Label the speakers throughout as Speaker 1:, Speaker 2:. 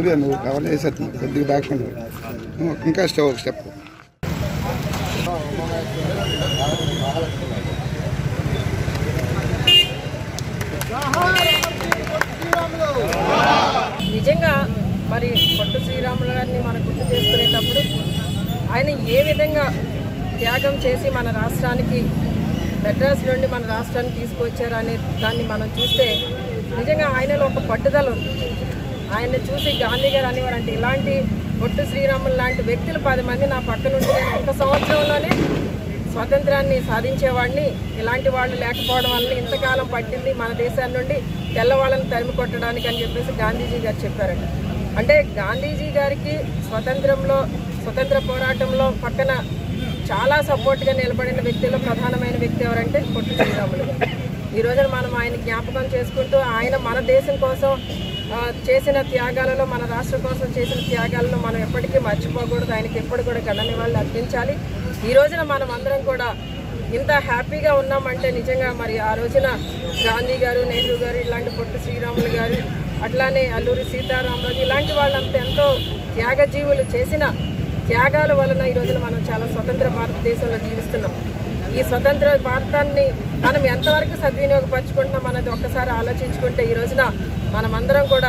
Speaker 1: సూర్య నువ్వు కవర్ చేసేది కొద్దిగా బ్యాక్ ఉండు. ఇంకా స్టెప్ ఒక స్టెప్
Speaker 2: నిజంగా మరి పొట్టు శ్రీరాములు గారిని మనం గుర్తు చేసుకునేటప్పుడు ఆయన ఏ విధంగా త్యాగం చేసి మన రాష్ట్రానికి మెడ్రాస్ నుండి మన రాష్ట్రానికి తీసుకొచ్చారు అనే దాన్ని మనం చూస్తే నిజంగా ఆయనలో ఒక పట్టుదల ఉంది ఆయన్ని చూసి గాంధీ గారు అనేవారంటే ఇలాంటి పొట్టు శ్రీరాములు లాంటి వ్యక్తులు పది మంది నా పక్క నుండి నేను ఒక సంవత్సరంలోనే స్వాతంత్రాన్ని సాధించేవాడిని ఇలాంటి వాళ్ళు లేకపోవడం వల్ల ఇంతకాలం పట్టింది మన దేశాన్ని నుండి తెల్లవాళ్ళని తరిమి కొట్టడానికి అని చెప్పేసి గాంధీజీ గారు చెప్పారట అంటే గాంధీజీ గారికి స్వతంత్రంలో స్వతంత్ర పోరాటంలో పక్కన చాలా సపోర్ట్గా నిలబడిన వ్యక్తిలో ప్రధానమైన వ్యక్తి ఎవరంటే పొట్టి శ్రీరాములు గారు ఈ రోజున మనం ఆయన జ్ఞాపకం చేసుకుంటూ ఆయన మన దేశం కోసం ఆ, చేసిన త్యాగాలలో మన రాష్ట్రం కోసం చేసిన త్యాగాలను మనం ఎప్పటికీ మర్చిపోకూడదు ఆయనకి ఎప్పుడు కూడా గణని వాళ్ళు అర్పించాలి ఈ రోజున మనం అందరం కూడా ఇంత హ్యాపీగా ఉన్నామంటే నిజంగా మరి ఆ రోజున గాంధీ గారు నెహ్రూ గారు ఇలాంటి పొట్టి శ్రీరాములు గారు అట్లానే అల్లూరి సీతారామరాజు ఇలాంటి వాళ్ళంతా ఎంతో త్యాగజీవులు చేసిన త్యాగాల వలన ఈ రోజున మనం చాలా స్వతంత్ర భారతదేశంలో జీవిస్తున్నాం ఈ స్వతంత్ర భారతాన్ని మనం ఎంతవరకు సద్వినియోగపరచుకుంటున్నాం అన్నది ఒక్కసారి ఆలోచించుకుంటే ఈ రోజున మనమందరం కూడా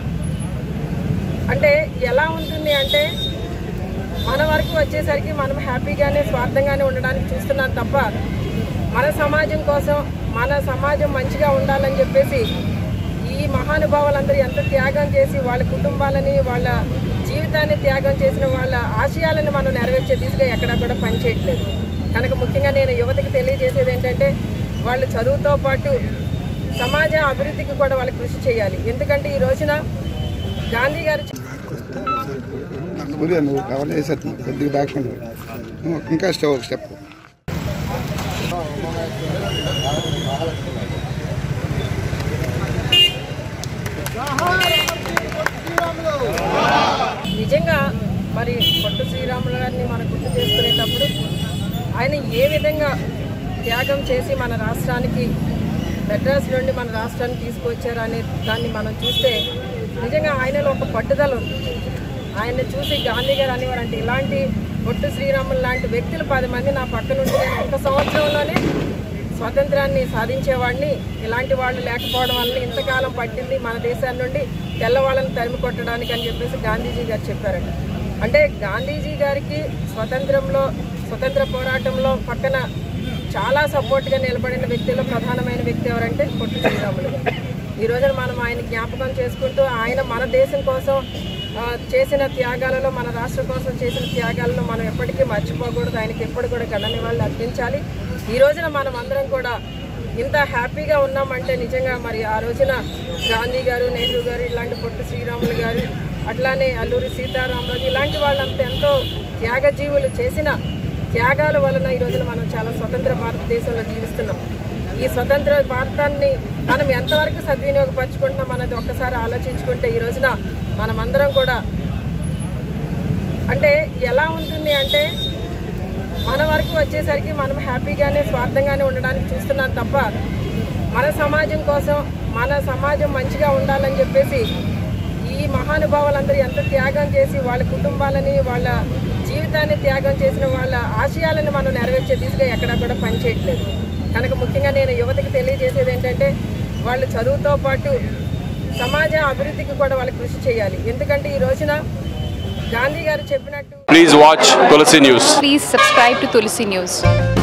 Speaker 2: అంటే ఎలా ఉంటుంది అంటే మన వరకు వచ్చేసరికి మనం హ్యాపీగానే స్వార్థంగానే ఉండడానికి చూస్తున్నాం తప్ప మన సమాజం కోసం మన సమాజం మంచిగా ఉండాలని చెప్పేసి ఈ మహానుభావులందరూ ఎంత త్యాగం చేసి వాళ్ళ కుటుంబాలని వాళ్ళ జీవితాన్ని త్యాగం చేసిన వాళ్ళ ఆశయాలను మనం నెరవేర్చే దిశగా ఎక్కడా కూడా పనిచేయట్లేదు కనుక ముఖ్యంగా నేను యువతకి తెలియజేసేది ఏంటంటే వాళ్ళు చదువుతో పాటు సమాజ అభివృద్ధికి కూడా వాళ్ళు కృషి చేయాలి ఎందుకంటే ఈ రోజున గాంధీ గారు
Speaker 1: సూర్య నువ్వు కవర్ చేసేది కొద్దిగా బ్యాక్ ఉండు. ఇంకా స్టెప్ ఒక స్టెప్
Speaker 2: నిజంగా మరి పొట్టు శ్రీరాములు గారిని మనం గుర్తు చేసుకునేటప్పుడు ఆయన ఏ విధంగా త్యాగం చేసి మన రాష్ట్రానికి మెడ్రాస్ నుండి మన రాష్ట్రానికి తీసుకొచ్చారు అనే దాన్ని మనం చూస్తే నిజంగా ఆయనలో ఒక పట్టుదల ఉంది ఆయన్ని చూసి గాంధీ గారు అనేవారంటే ఇలాంటి పొట్టు శ్రీరాములు లాంటి వ్యక్తులు పది మంది నా పక్క నుండి నేను ఒక సంవత్సరంలోనే స్వాతంత్రాన్ని సాధించేవాడిని ఇలాంటి వాళ్ళు లేకపోవడం వల్ల ఇంతకాలం పట్టింది మన దేశాన్ని నుండి తెల్లవాళ్ళని తరిమి కొట్టడానికి అని చెప్పేసి గాంధీజీ గారు చెప్పారట అంటే గాంధీజీ గారికి స్వతంత్రంలో స్వతంత్ర పోరాటంలో పక్కన చాలా సపోర్ట్గా నిలబడిన వ్యక్తిలో ప్రధానమైన వ్యక్తి ఎవరంటే పొట్టి శ్రీరాములు గారు ఈ రోజున మనం ఆయన జ్ఞాపకం చేసుకుంటూ ఆయన మన దేశం కోసం ఆ, చేసిన త్యాగాలలో మన రాష్ట్రం కోసం చేసిన త్యాగాలను మనం ఎప్పటికీ మర్చిపోకూడదు ఆయనకి ఎప్పుడు కూడా గణని వాళ్ళు అర్పించాలి ఈ రోజున మనం అందరం కూడా ఇంత హ్యాపీగా ఉన్నామంటే నిజంగా మరి ఆ రోజున గాంధీ గారు నెహ్రూ గారు ఇలాంటి పొట్టి శ్రీరాములు గారు అట్లానే అల్లూరి సీతారామరాజు ఇలాంటి వాళ్ళంతా ఎంతో త్యాగజీవులు చేసిన త్యాగాల వలన ఈ రోజున మనం చాలా స్వతంత్ర భారతదేశంలో జీవిస్తున్నాం ఈ స్వతంత్ర భారతాన్ని మనం ఎంతవరకు సద్వినియోగపరచుకుంటున్నాం అన్నది ఒక్కసారి ఆలోచించుకుంటే ఈ రోజున మనమందరం కూడా అంటే ఎలా ఉంటుంది అంటే మన వరకు వచ్చేసరికి మనం హ్యాపీగానే స్వార్థంగానే ఉండడానికి చూస్తున్నాం తప్ప మన సమాజం కోసం మన సమాజం మంచిగా ఉండాలని చెప్పేసి ఈ మహానుభావులందరూ ఎంత త్యాగం చేసి వాళ్ళ కుటుంబాలని వాళ్ళ జీవితాన్ని త్యాగం చేసిన వాళ్ళ ఆశయాలను మనం నెరవేర్చే దిశగా ఎక్కడా కూడా పనిచేయట్లేదు కనుక ముఖ్యంగా నేను యువతకి తెలియజేసేది ఏంటంటే వాళ్ళు చదువుతో పాటు సమాజ అభివృద్ధికి కూడా వాళ్ళు కృషి చేయాలి ఎందుకంటే ఈ రోజున గాంధీ గారు చెప్పినట్టు
Speaker 3: Please watch Tulsi News.
Speaker 4: Please subscribe to Tulsi News.